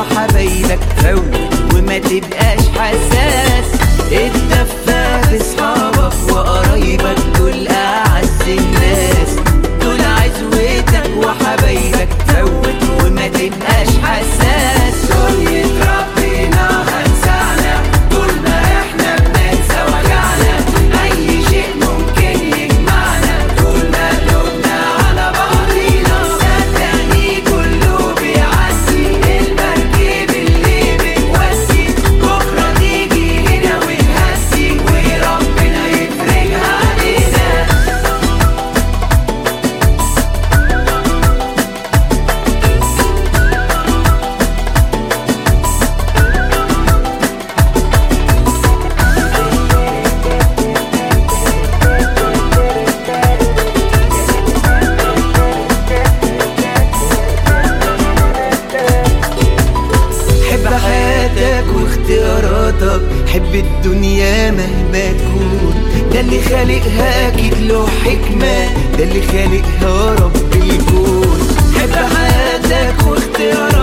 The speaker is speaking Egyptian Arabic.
وحبايبك فوت وما تبقاش حساس اتدفى بصحابك وقرايبك دول اعز الناس دول عزوتك وحبايبك فوت وما تبقاش حساس دنيا ربنا هنسعنا طول ما احنا بننسى وجعنا اي شيء ممكن يجمعنا طول ما قلوبنا على بعضينا صدقني كله بيعدي المركب اللي بتوسي بكره تيجي هنا ونهسي وربنا يفرجها علينا حب حياتك واختياراتك حب الدنيا مهما تكون ده اللي خالقها اكيد له حكمة ده اللي خالقها رب الكون حب حياتك واختياراتك